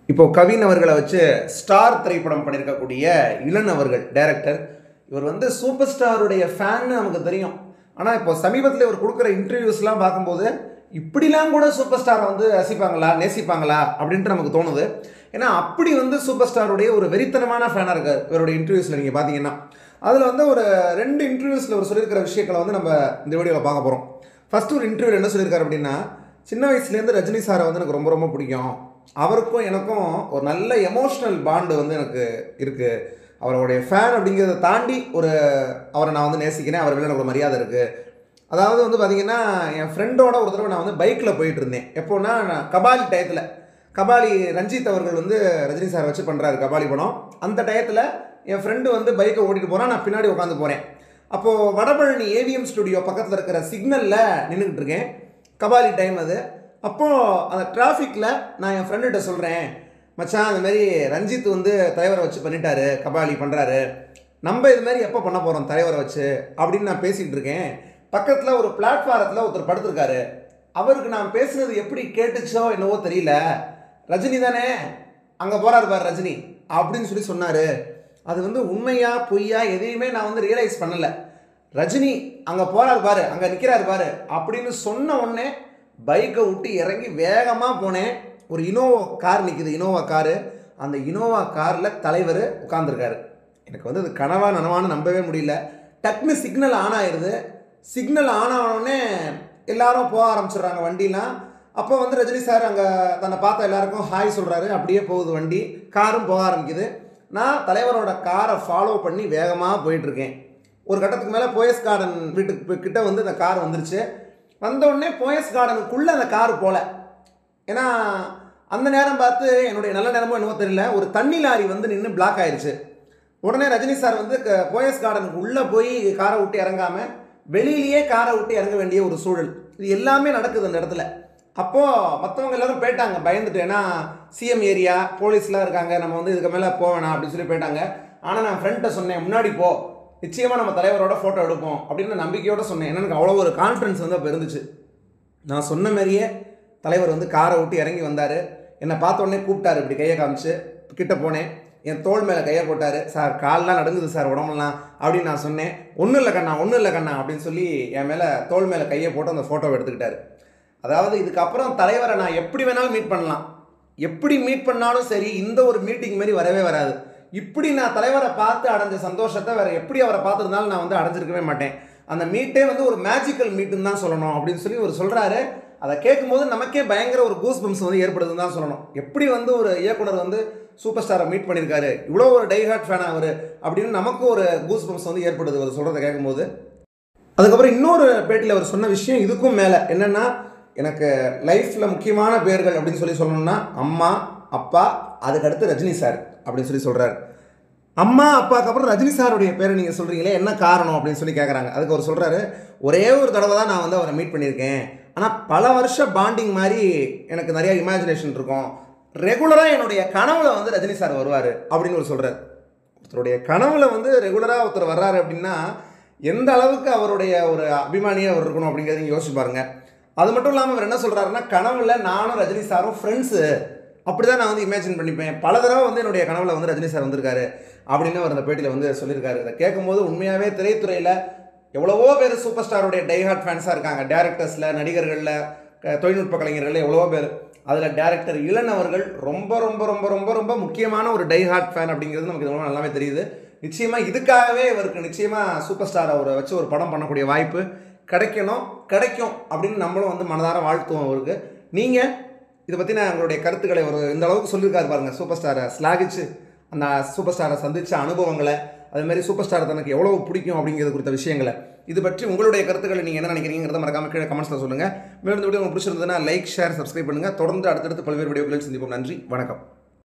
இப்போ கவின் அவர்களை வச்சு ஸ்டார் திரைப்படம் பண்ணியிருக்கக்கூடிய இளன் அவர்கள் டைரக்டர் இவர் வந்து சூப்பர் ஸ்டாருடைய ஃபேன்னு நமக்கு தெரியும் ஆனால் இப்போ சமீபத்தில் இவர் கொடுக்குற இன்டர்வியூஸ்லாம் பார்க்கும்போது இப்படிலாம் கூட சூப்பர் ஸ்டாரை வந்து ரசிப்பாங்களா நேசிப்பாங்களா அப்படின்ட்டு நமக்கு தோணுது ஏன்னா அப்படி வந்து சூப்பர் ஸ்டாருடைய ஒரு வெறித்தனமான ஃபேனாக இருக்கார் இவருடைய இன்டர்வியூஸில் நீங்கள் பார்த்தீங்கன்னா அதில் வந்து ஒரு ரெண்டு இன்டர்வியூஸில் ஒரு சொல்லியிருக்கிற விஷயங்களை வந்து நம்ம இந்த வீடியோவில் பார்க்க போகிறோம் ஃபஸ்ட்டு ஒரு இன்டர்வியூவில் என்ன சொல்லியிருக்காரு அப்படின்னா சின்ன வயசுலேருந்து ரஜினி சாரை வந்து எனக்கு ரொம்ப ரொம்ப பிடிக்கும் அவருக்கும் எனக்கும் ஒரு நல்ல எமோஷ்னல் பாண்டு வந்து எனக்கு இருக்குது அவருடைய ஃபேன் அப்படிங்கிறத தாண்டி ஒரு அவரை நான் வந்து நேசிக்கிறேன் அவர் மேலே எனக்கு ஒரு மரியாதை இருக்குது அதாவது வந்து பார்த்திங்கன்னா என் ஃப்ரெண்டோட ஒரு தடவை நான் வந்து பைக்கில் போயிட்டு இருந்தேன் எப்போன்னா நான் கபாலி டயத்தில் கபாலி ரஞ்சித் அவர்கள் வந்து ரஜினி சார் வச்சு பண்ணுறாரு கபாலி படம் அந்த டயத்தில் என் ஃப்ரெண்டு வந்து பைக்கை ஓட்டிட்டு போகிறான் நான் பின்னாடி உட்காந்து போகிறேன் அப்போது வடபழனி ஏவிஎம் ஸ்டுடியோ பக்கத்தில் இருக்கிற சிக்னலில் நின்றுக்கிட்டு இருக்கேன் கபாலி டைம் அது அப்போது அந்த டிராஃபிக்கில் நான் என் ஃப்ரெண்டுகிட்ட சொல்கிறேன் மச்சான் அந்த மாதிரி ரஞ்சித் வந்து தலைவரை வச்சு பண்ணிட்டாரு கபாலி பண்ணுறாரு நம்ம இது மாதிரி எப்போ பண்ண போகிறோம் தலைவரை வச்சு அப்படின்னு நான் பேசிகிட்டு இருக்கேன் பக்கத்தில் ஒரு பிளாட்ஃபாரத்தில் ஒருத்தர் படுத்திருக்காரு அவருக்கு நான் பேசுனது எப்படி கேட்டுச்சோ என்னவோ தெரியல ரஜினி தானே அங்கே போகிறாரு பாரு ரஜினி அப்படின்னு சொல்லி சொன்னார் அது வந்து உண்மையா பொய்யா எதையுமே நான் வந்து ரியலைஸ் பண்ணலை ரஜினி அங்கே போகிறாரு பாரு அங்கே நிற்கிறாரு பாரு அப்படின்னு சொன்ன உடனே பைக்கை விட்டு இறங்கி வேகமாக போனேன் ஒரு இனோவா கார் நிற்குது இனோவா காரு அந்த இனோவா காரில் தலைவர் உட்காந்துருக்காரு எனக்கு வந்து அது கனவா நனவான்னு நம்பவே முடியல டக்குன்னு சிக்னல் ஆன் ஆயிடுது சிக்னல் ஆன் ஆனோடனே எல்லாரும் போக ஆரம்பிச்சிடுறாங்க வண்டிலாம் அப்போ வந்து ரஜினி சார் அங்கே தன்னை பார்த்த எல்லாருக்கும் ஹாய் சொல்கிறாரு அப்படியே போகுது வண்டி காரும் போக ஆரம்பிக்குது நான் தலைவரோட காரை ஃபாலோ பண்ணி வேகமாக போயிட்டுருக்கேன் ஒரு கட்டத்துக்கு மேலே போயஸ் கார்டன் வீட்டுக்கு கிட்ட வந்து அந்த கார் வந்துருச்சு வந்தோடனே போயஸ் கார்டனுக்குள்ளே அந்த கார் போகல ஏன்னா அந்த நேரம் பார்த்து என்னுடைய நல்ல நேரமோ என்னவோ தெரியல ஒரு தண்ணி லாரி வந்து நின்று பிளாக் ஆயிடுச்சு உடனே ரஜினி சார் வந்து க- போயஸ் கார்டனுக்கு உள்ளே போய் காரை விட்டு இறங்காமல் வெளியிலேயே காரை விட்டு இறங்க வேண்டிய ஒரு சூழல் இது எல்லாமே நடக்குது அந்த இடத்துல அப்போது மற்றவங்க எல்லாரும் போயிட்டாங்க பயந்துட்டு ஏன்னா சிஎம் ஏரியா போலீஸ்லாம் இருக்காங்க நம்ம வந்து இதுக்கு மேலே போக வேணாம் அப்படின்னு சொல்லி போயிட்டாங்க ஆனால் நான் ஃப்ரெண்ட்டை சொன்னேன் முன்னாடி போ நிச்சயமாக நம்ம தலைவரோட ஃபோட்டோ எடுப்போம் அப்படின்னு நம்பிக்கையோட சொன்னேன் ஏன்னா எனக்கு அவ்வளோ ஒரு கான்ஃபிடன்ஸ் வந்து அப்போ இருந்துச்சு நான் சொன்ன மாதிரியே தலைவர் வந்து காரை விட்டு இறங்கி வந்தார் என்னை பார்த்த உடனே கூப்பிட்டாரு இப்படி கையை காமிச்சு கிட்ட போனேன் என் தோள் மேலே கையை போட்டார் சார் கால்லாம் நடுங்குது சார் உடம்புலாம் அப்படின்னு நான் சொன்னேன் ஒன்றும் இல்லை கண்ணா ஒன்றும் இல்லை கண்ணா அப்படின்னு சொல்லி என் மேலே தோள் மேலே கையை போட்டு அந்த ஃபோட்டோவை எடுத்துக்கிட்டாரு அதாவது இதுக்கப்புறம் தலைவரை நான் எப்படி வேணாலும் மீட் பண்ணலாம் எப்படி மீட் பண்ணாலும் சரி இந்த ஒரு மீட்டிங் மாதிரி வரவே வராது இப்படி நான் தலைவரை பார்த்து அடைஞ்ச சந்தோஷத்தை வேற எப்படி அவரை பார்த்துருந்தாலும் நான் வந்து அடைஞ்சிருக்கவே மாட்டேன் அந்த மீட்டே வந்து ஒரு மேஜிக்கல் மீட்டுன்னு தான் சொல்லணும் அப்படின்னு சொல்லி ஒரு சொல்கிறாரு அதை கேட்கும்போது நமக்கே பயங்கர ஒரு கூஸ் பம்ஸ் வந்து ஏற்படுதுன்னு தான் சொல்லணும் எப்படி வந்து ஒரு இயக்குனர் வந்து சூப்பர் ஸ்டாரை மீட் பண்ணியிருக்காரு இவ்வளோ ஒரு டைஹார்ட் ஃபேன் அவர் அப்படின்னு நமக்கு ஒரு கூஸ் பம்ஸ் வந்து ஏற்படுது அவர் சொல்கிறத கேட்கும்போது அதுக்கப்புறம் இன்னொரு பேட்டியில் அவர் சொன்ன விஷயம் இதுக்கும் மேலே என்னென்னா எனக்கு லைஃப்பில் முக்கியமான பேர்கள் அப்படின்னு சொல்லி சொல்லணும்னா அம்மா அப்பா அதுக்கடுத்து ரஜினி சார் அப்படின்னு சொல்லி சொல்கிறாரு அம்மா அப்பாவுக்கு அப்புறம் ரஜினி சாருடைய பேரை நீங்கள் சொல்கிறீங்களே என்ன காரணம் அப்படின்னு சொல்லி கேட்குறாங்க அதுக்கு அவர் சொல்கிறாரு ஒரே ஒரு தடவை தான் நான் வந்து அவரை மீட் பண்ணியிருக்கேன் ஆனால் பல வருஷ பாண்டிங் மாதிரி எனக்கு நிறைய இமேஜினேஷன் இருக்கும் ரெகுலராக என்னுடைய கனவுல வந்து ரஜினி சார் வருவார் அப்படின்னு ஒரு சொல்கிறார் ஒருத்தருடைய கனவுல வந்து ரெகுலராக ஒருத்தர் வர்றாரு அப்படின்னா எந்த அளவுக்கு அவருடைய ஒரு அபிமானியாக அவர் இருக்கணும் அப்படிங்கிறத நீங்கள் யோசிச்சு பாருங்க அது மட்டும் இல்லாமல் அவர் என்ன சொல்கிறாருன்னா கனவுல நானும் ரஜினி சாரும் ஃப்ரெண்ட்ஸு அப்படி தான் நான் வந்து இமேஜின் பண்ணிப்பேன் பல தடவை வந்து என்னுடைய கனவுல வந்து ரஜினி சார் வந்திருக்காரு அப்படின்னு அவர் அந்த பேட்டியில் வந்து சொல்லியிருக்காரு இதை கேட்கும்போது உண்மையாகவே திரைத்துறையில் எவ்வளவோ பேர் சூப்பர் ஸ்டாருடைய டைஹார்ட் ஃபேன்ஸாக இருக்காங்க டேரக்டர்ஸில் நடிகர்களில் க- தொழில்நுட்ப கலைஞர்கள் எவ்வளவோ பேர் அதில் டேரக்டர் இளன் அவர்கள் ரொம்ப ரொம்ப ரொம்ப ரொம்ப ரொம்ப முக்கியமான ஒரு டைஹார்ட் ஃபேன் அப்படிங்கிறது நமக்கு இது நல்லாவே தெரியுது நிச்சயமாக இதுக்காகவே இவருக்கு நிச்சயமாக சூப்பர் ஸ்டார் அவரை வச்சு ஒரு படம் பண்ணக்கூடிய வாய்ப்பு கிடைக்கணும் கிடைக்கும் அப்படின்னு நம்மளும் வந்து மனதார வாழ்த்துவோம் அவருக்கு நீங்கள் இதை பற்றின உங்களுடைய கருத்துக்களை ஒரு இந்த அளவுக்கு சொல்லியிருக்காரு பாருங்கள் சூப்பர் ஸ்டாரை ஸ்லாகிச்சு அந்த சூப்பர் ஸ்டாரை சந்தித்த அனுபவங்களை அது மாதிரி சூப்பர் ஸ்டார் தனக்கு எவ்வளவு பிடிக்கும் அப்படிங்கிறது குறித்த விஷயங்களை இது பற்றி உங்களுடைய கருத்துக்களை நீங்கள் என்ன நினைக்கிறீங்கிறத மறக்காம கீழே கமெண்ட்ஸில் சொல்லுங்கள் மேலும் இந்த வீடியோ உங்களுக்கு பிடிச்சிருந்ததுன்னா லைக் ஷேர் சப்ஸ்கிரைப் பண்ணுங்கள் தொடர்ந்து அடுத்தடுத்து பல்வேறு வீடியோக்களில் சந்திப்போம் நன்றி வணக்கம்